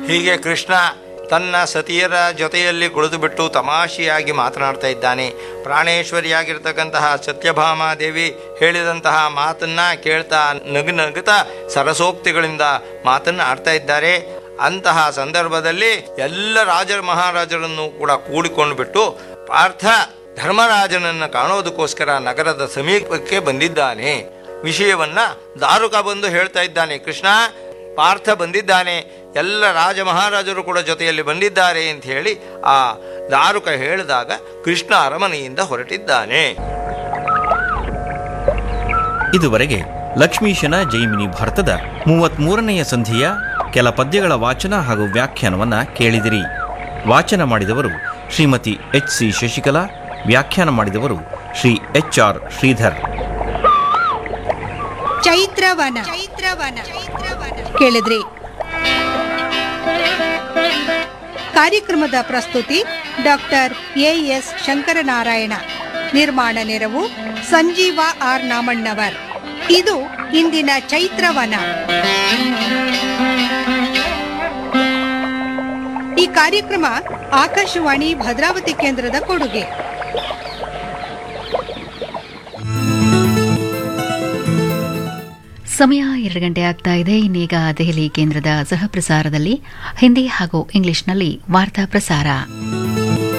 ಹೀಗೆ ಕೃಷ್ಣ ತನ್ನ ಸತಿಯರ ಜೊತೆಯಲ್ಲಿ ಕುಳಿತುಬಿಟ್ಟು ತಮಾಷೆಯಾಗಿ ಮಾತನಾಡ್ತಾ ಇದ್ದಾನೆ ಪ್ರಾಣೇಶ್ವರಿಯಾಗಿರ್ತಕ್ಕಂತಹ ಸತ್ಯಭಾಮ ದೇವಿ ಹೇಳಿದಂತಹ ಮಾತನ್ನ ಕೇಳ್ತಾ ನಗು ನಗುತ್ತಾ ಸರಸೋಕ್ತಿಗಳಿಂದ ಮಾತನ್ನ ಆಡ್ತಾ ಇದ್ದಾರೆ ಅಂತಹ ಸಂದರ್ಭದಲ್ಲಿ ಎಲ್ಲ ರಾಜ ಮಹಾರಾಜರನ್ನು ಕೂಡ ಕೂಡಿಕೊಂಡು ಬಿಟ್ಟು ಪಾರ್ಥ ಧರ್ಮರಾಜನನ್ನು ಕಾಣೋದಕ್ಕೋಸ್ಕರ ನಗರದ ಸಮೀಪಕ್ಕೆ ಬಂದಿದ್ದಾನೆ ವಿಷಯವನ್ನ ದಾರುಕ ಬಂದು ಹೇಳ್ತಾ ಇದ್ದಾನೆ ಕೃಷ್ಣ ಪಾರ್ಥ ಬಂದಿದ್ದಾನೆ ಎಲ್ಲ ರಾಜ ಮಹಾರಾಜರು ಕೂಡ ಜೊತೆಯಲ್ಲಿ ಬಂದಿದ್ದಾರೆ ಅಂತ ಹೇಳಿ ಆ ದಾರುಕ ಹೇಳಿದಾಗ ಕೃಷ್ಣ ಅರಮನೆಯಿಂದ ಹೊರಟಿದ್ದಾನೆ ಇದುವರೆಗೆ ಲಕ್ಷ್ಮೀಶನ ಜೈಮಿನಿ ಭಾರತದ ಮೂವತ್ಮೂರನೆಯ ಸಂಧಿಯ ಕೆಲ ಪದ್ಯಗಳ ವಾಚನ ಹಾಗೂ ವ್ಯಾಖ್ಯಾನವನ್ನ ಕೇಳಿದಿರಿ ವಾಚನ ಮಾಡಿದವರು ಶ್ರೀಮತಿ ಎಚ್ ಸಿ ಶಶಿಕಲಾ ವ್ಯಾಖ್ಯಾನ ಮಾಡಿದವರು ಶ್ರೀ ಎಚ್ ಆರ್ ಶ್ರೀಧರ್ ಚೈತ್ರವನ ಚೈತ್ರವನ ಕೇಳಿದ್ರಿ ಕಾರ್ಯಕ್ರಮದ ಪ್ರಸ್ತುತಿ ಡಾಕ್ಟರ್ ಎ ಎಸ್ ಶಂಕರನಾರಾಯಣ ನಿರ್ಮಾಣ ನೆರವು ಸಂಜೀವ ಆರ್ ನಾಮಣ್ಣವರ್ ಇದು ಇಂದಿನ ಚೈತ್ರವನ ಈ ಕಾರ್ಯಕ್ರಮ ಆಕಾಶವಾಣಿ ಭದ್ರಾವತಿ ಕೇಂದ್ರದ ಕೊಡುಗೆ ಸಮಯ ಎರಡು ಗಂಟೆ ಆಗ್ತಾ ಇದೆ ಇನ್ನೀಗ ದೆಹಲಿ ಕೇಂದ್ರದ ಸಹ ಪ್ರಸಾರದಲ್ಲಿ ಹಿಂದಿ ಹಾಗೂ ಇಂಗ್ಲಿಷ್ನಲ್ಲಿ ವಾರ್ತಾ ಪ್ರಸಾರ